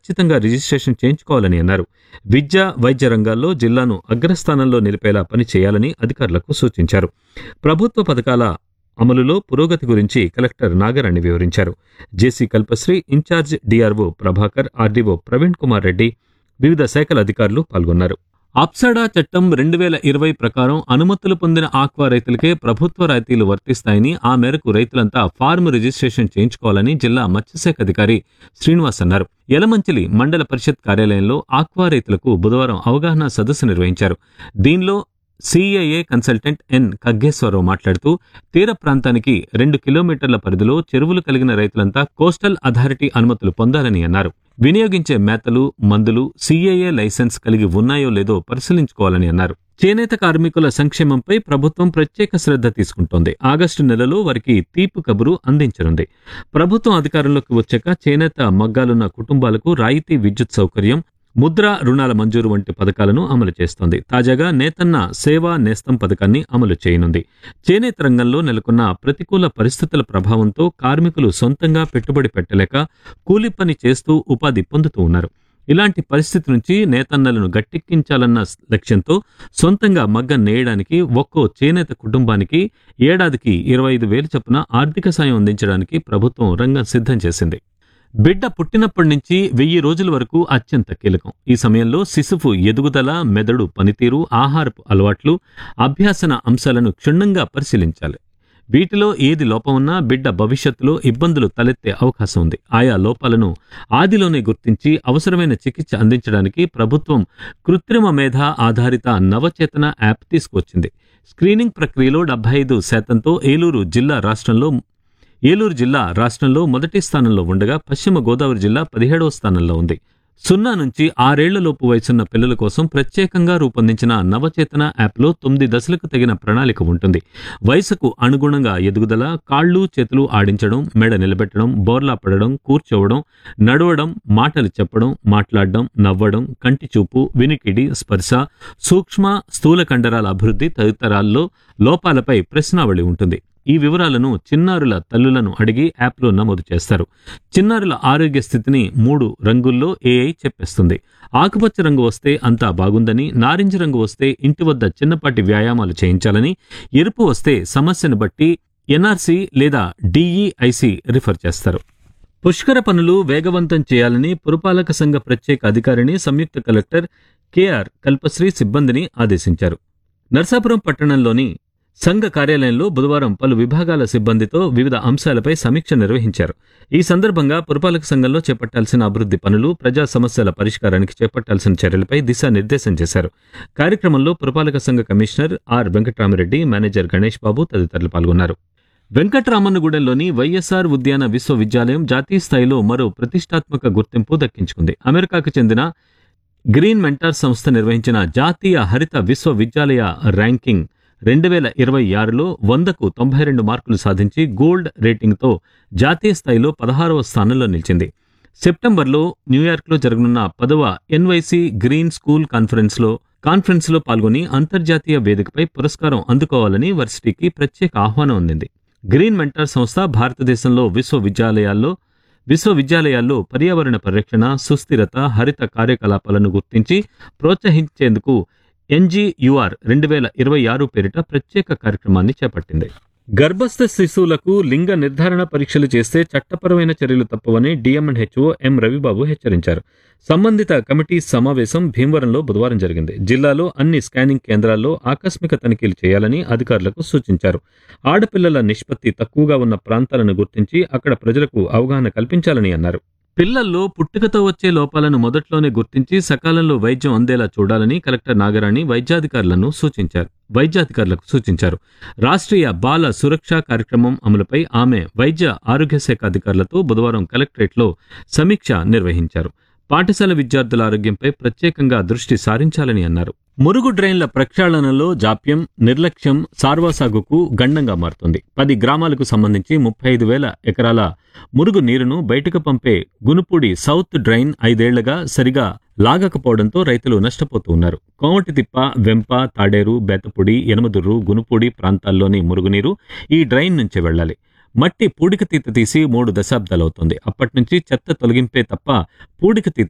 ఖచ్చితంగా రిజిస్ట్రేషన్ చేయించుకోవాలని అన్నారు విద్య వైద్య రంగాల్లో జిల్లాను అగ్రస్థానంలో నిలిపేలా పని చేయాలని అధికారులకు సూచించారు ప్రభుత్వ పథకాల అమలులో పురోగతి గురించి కలెక్టర్ నాగరాణి వివరించారు JC Kalpasri incharge DRO Prabhakar RDO Praveen Kumar Reddy వివిధ శాఖల అధికారులు పాల్గొన్నారు అప్సడా చట్టం రెండు వేల ఇరవై ప్రకారం అనుమతులు పొందిన ఆక్వా రైతులకే ప్రభుత్వ రాయితీలు వర్తిస్తాయని ఆ మేరకు రైతులంతా ఫార్మ్ రిజిస్ట్రేషన్ చేయించుకోవాలని జిల్లా మత్స్యశాఖ అధికారి శ్రీనివాస్ అన్నారు యలమంచిలి మండల పరిషత్ కార్యాలయంలో ఆక్వా రైతులకు బుధవారం అవగాహన సదస్సు నిర్వహించారు దీనిలో సిఐఏ కన్సల్టెంట్ ఎన్ ఖగ్గేశ్వరరావు మాట్లాడుతూ తీర ప్రాంతానికి రెండు కిలోమీటర్ల పరిధిలో చెరువులు కలిగిన రైతులంతా కోస్టల్ అథారిటీ అనుమతులు పొందాలని అన్నారు వినియోగించే మేతలు మందులు సిఐఏ లైసెన్స్ కలిగి ఉన్నాయో లేదో పరిశీలించుకోవాలని అన్నారు చేనేత కార్మికుల సంక్షేమంపై ప్రభుత్వం ప్రత్యేక శ్రద్ధ తీసుకుంటోంది ఆగస్టు నెలలో వారికి తీపి కబురు అందించనుంది ప్రభుత్వం అధికారంలోకి వచ్చాక చేనేత మగ్గాలున్న కుటుంబాలకు రాయితీ విద్యుత్ సౌకర్యం ముద్ర రుణాల మంజూరు వంటి పథకాలను అమలు చేస్తోంది తాజాగా నేతన్న సేవా నేస్తం పథకాన్ని అమలు చేయనుంది చేనేత రంగంలో నెలకొన్న ప్రతికూల పరిస్థితుల ప్రభావంతో కార్మికులు సొంతంగా పెట్టుబడి పెట్టలేక కూలి పని చేస్తూ ఉపాధి పొందుతూ ఉన్నారు ఇలాంటి పరిస్థితి నుంచి నేతన్నలను గట్టెక్కించాలన్న లక్ష్యంతో సొంతంగా మగ్గం నేయడానికి ఒక్కో చేనేత కుటుంబానికి ఏడాదికి ఇరవై ఐదు వేలు చొప్పున ఆర్థిక సాయం అందించడానికి ప్రభుత్వం రంగం సిద్ధం చేసింది బిడ్డ పుట్టినప్పటి నుంచి వెయ్యి రోజుల వరకు అత్యంత కీలకం ఈ సమయంలో శిశువు ఎదుగుదల మెదడు పనితీరు ఆహారపు అలవాట్లు అభ్యాసన అంశాలను క్షుణ్ణంగా పరిశీలించాలి వీటిలో ఏది లోపమున్నా బిడ్డ భవిష్యత్తులో ఇబ్బందులు తలెత్తే అవకాశం ఉంది ఆయా లోపాలను ఆదిలోనే గుర్తించి అవసరమైన చికిత్స అందించడానికి ప్రభుత్వం కృత్రిమ మేధ ఆధారిత నవచేతన యాప్ తీసుకొచ్చింది స్క్రీనింగ్ ప్రక్రియలో డెబ్బై ఐదు శాతంతో ఏలూరు జిల్లా రాష్ట్రంలో ఏలూరు జిల్లా రాష్ట్రంలో మొదటి స్థానంలో ఉండగా పశ్చిమ గోదావరి జిల్లా పదిహేడవ స్థానంలో ఉంది సున్నా నుంచి ఆరేళ్లలోపు వయసున్న పిల్లల కోసం ప్రత్యేకంగా రూపొందించిన నవచేతన యాప్లో తొమ్మిది దశలకు తగిన ప్రణాళిక ఉంటుంది వయసుకు అనుగుణంగా ఎదుగుదల కాళ్ళు చేతులు ఆడించడం మెడ నిలబెట్టడం బోర్లా పడడం కూర్చోవడం నడవడం మాటలు చెప్పడం మాట్లాడడం నవ్వడం కంటి చూపు వినికిడి స్పర్శ సూక్ష్మ స్థూల కండరాల అభివృద్ధి తదితరాల్లో లోపాలపై ప్రశ్నావళి ఉంటుంది ఈ వివరాలను చిన్నారుల తల్లులను అడిగి యాప్లో నమోదు చేస్తారు చిన్నారుల ఆరోగ్య స్థితిని మూడు రంగుల్లో ఏఐ చెప్పేస్తుంది ఆకుపచ్చ రంగు వస్తే అంతా బాగుందని నారింజ రంగు వస్తే ఇంటి వద్ద చిన్నపాటి వ్యాయామాలు చేయించాలని ఎరుపు వస్తే సమస్యను బట్టి ఎన్ఆర్సీ లేదా డిఈఐసి రిఫర్ చేస్తారు పుష్కర పనులు వేగవంతం చేయాలని పురపాలక సంఘ ప్రత్యేక అధికారిని సంయుక్త కలెక్టర్ కెఆర్ కల్పశ్రీ సిబ్బందిని ఆదేశించారు నర్సాపురం పట్టణంలోని సంఘ కార్యాలయంలో బుధవారం పలు విభాగాల సిబ్బందితో వివిధ అంశాలపై సమీక్ష నిర్వహించారు ఈ సందర్భంగా పురపాలక సంఘంలో చేపట్టాల్సిన అభివృద్ధి పనులు ప్రజా సమస్యల పరిష్కారానికి చేపట్టాల్సిన చర్యలపై దిశానిర్దేశం చేశారు కార్యక్రమంలో పురపాలక సంఘ commissioner R Venkatramareddy manager Ganesh Babu తదితరులు పాల్గొన్నారు వెంకట్రామన్నగూడెంలోని వైఎస్ఆర్ ఉద్యాన విశ్వవిద్యాలయం జాతీయ స్థాయిలో మరో ప్రతిష్టాత్మక గుర్తింపు దక్కించుకుంది అమెరికాకు చెందిన గ్రీన్ మెంటార్ సంస్థ నిర్వహించిన జాతీయ హరిత విశ్వవిద్యాలయ ర్యాంకింగ్ రెండు వేల ఇరవై ఆరులో వందకు తొంభై రెండు మార్కులు సాధించి గోల్డ్ రేటింగ్తో జాతీయ స్థాయిలో పదహారవ స్థానంలో నిలిచింది సెప్టెంబర్లో న్యూయార్క్లో జరగనున్న పదవ ఎన్వైసి గ్రీన్ స్కూల్ కాన్ఫరెన్స్లో కాన్ఫరెన్స్లో పాల్గొని అంతర్జాతీయ వేదికపై పురస్కారం అందుకోవాలని వర్సిటీకి ప్రత్యేక ఆహ్వానం అందింది గ్రీన్ మెంటార్ సంస్థ భారతదేశంలో విశ్వవిద్యాలయాల్లో విశ్వవిద్యాలయాల్లో పర్యావరణ పరిరక్షణ సుస్థిరత హరిత కార్యకలాపాలను గుర్తించి ప్రోత్సహించేందుకు ఎన్జీయుఆర్ రెండు వేల ఇరవై ఆరు పేరిట ప్రత్యేక కార్యక్రమాన్ని చేపట్టింది గర్భస్థ శిశువులకు లింగ నిర్ధారణ పరీక్షలు చేస్తే చట్టపరమైన చర్యలు తప్పవని డిఎంఎన్హెచ్ఓ ఎం రవిబాబు హెచ్చరించారు సంబంధిత కమిటీ సమావేశం భీమవరంలో బుధవారం జరిగింది జిల్లాలో అన్ని స్కానింగ్ కేంద్రాల్లో ఆకస్మిక తనిఖీలు చేయాలని అధికారులకు సూచించారు ఆడపిల్లల నిష్పత్తి తక్కువగా ఉన్న ప్రాంతాలను గుర్తించి అక్కడ ప్రజలకు అవగాహన కల్పించాలని అన్నారు పిల్లల్లో పుట్టుకతో వచ్చే లోపాలను మొదట్లోనే గుర్తించి సకాలంలో వైద్యం అందేలా చూడాలని కలెక్టర్ నాగరాణి వైద్యాధికారులను సూచించారు వైద్యాధికారులకు సూచించారు రాష్ట్రీయ బాల సురక్ష కార్యక్రమం అమలుపై ఆమె వైద్య ఆరోగ్య శాఖ అధికారులతో బుధవారం కలెక్టరేట్లో సమీక్ష నిర్వహించారు పాఠశాల విద్యార్థుల ఆరోగ్యంపై ప్రత్యేకంగా దృష్టి సారించాలని అన్నారు మురుగు డ్రైన్ల ప్రక్షాళనలో జాప్యం నిర్లక్ష్యం సార్వాసాగుకు గండంగా మారుతుంది పది గ్రామాలకు సంబంధించి ముప్పై ఐదు వేల ఎకరాల మురుగు నీరును బయటకు పంపే గునుపూడి సౌత్ డ్రైన్ ఐదేళ్లుగా సరిగా లాగకపోవడంతో రైతులు నష్టపోతూ ఉన్నారు కోమటితిప్ప వెంప తాడేరు బేతపూడి యనమదుర్రు గునుపూడి ప్రాంతాల్లోని మురుగునీరు ఈ డ్రైన్ నుంచి వెళ్ళాలి మట్టి పూడికతీత తీసి మూడు దశాబ్దాలవుతోంది అప్పటి నుంచి చెత్త తొలగింపే తప్ప పూడికతీత